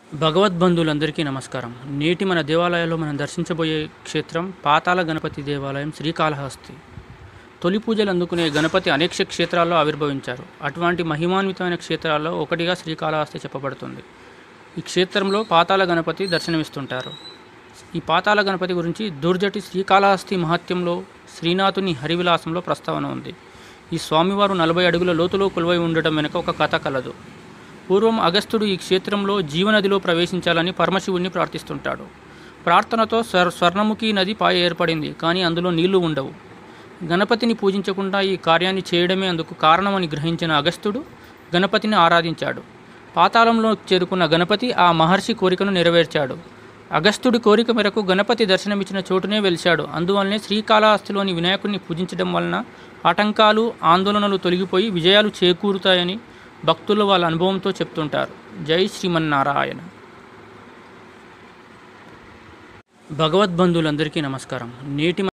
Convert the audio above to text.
భగవద్బంధువులందరికీ నమస్కారం నేటి మన దేవాలయాల్లో మనం దర్శించబోయే క్షేత్రం పాతాళ గణపతి దేవాలయం శ్రీకాళహస్తి తొలి పూజలు అందుకునే గణపతి అనేక క్షేత్రాల్లో ఆవిర్భవించారు అటువంటి మహిమాన్వితమైన క్షేత్రాల్లో ఒకటిగా శ్రీకాళహస్తి చెప్పబడుతుంది ఈ క్షేత్రంలో పాతాళ గణపతి దర్శనమిస్తుంటారు ఈ పాతాళ గణపతి గురించి దుర్జటి శ్రీకాళహస్తి మహత్యంలో శ్రీనాథుని హరివిలాసంలో ప్రస్తావన ఉంది ఈ స్వామివారు నలభై అడుగుల లోతులో కొలువై ఉండటం వెనుక ఒక కథ కలదు పూర్వం అగస్త్యుడు ఈ క్షేత్రంలో జీవనదిలో ప్రవేశించాలని పరమశివుణ్ణి ప్రార్థిస్తుంటాడు ప్రార్థనతో స్వర్ స్వర్ణముఖి నది పాయ ఏర్పడింది కానీ అందులో నీళ్లు ఉండవు గణపతిని పూజించకుండా ఈ కార్యాన్ని చేయడమే అందుకు కారణమని గ్రహించిన అగస్త్యుడు గణపతిని ఆరాధించాడు పాతాళంలో చేరుకున్న గణపతి ఆ మహర్షి కోరికను నెరవేర్చాడు అగస్త్యుడి కోరిక మేరకు గణపతి దర్శనమిచ్చిన చోటునే వెలిశాడు అందువల్లనే శ్రీకాళహస్తిలోని వినాయకుడిని పూజించడం వలన ఆటంకాలు ఆందోళనలు తొలగిపోయి విజయాలు చేకూరుతాయని భక్తులు వాళ్ళ అనుభవంతో చెప్తుంటారు జై శ్రీమన్నారాయణ భగవద్బంధువులందరికీ నమస్కారం నేటి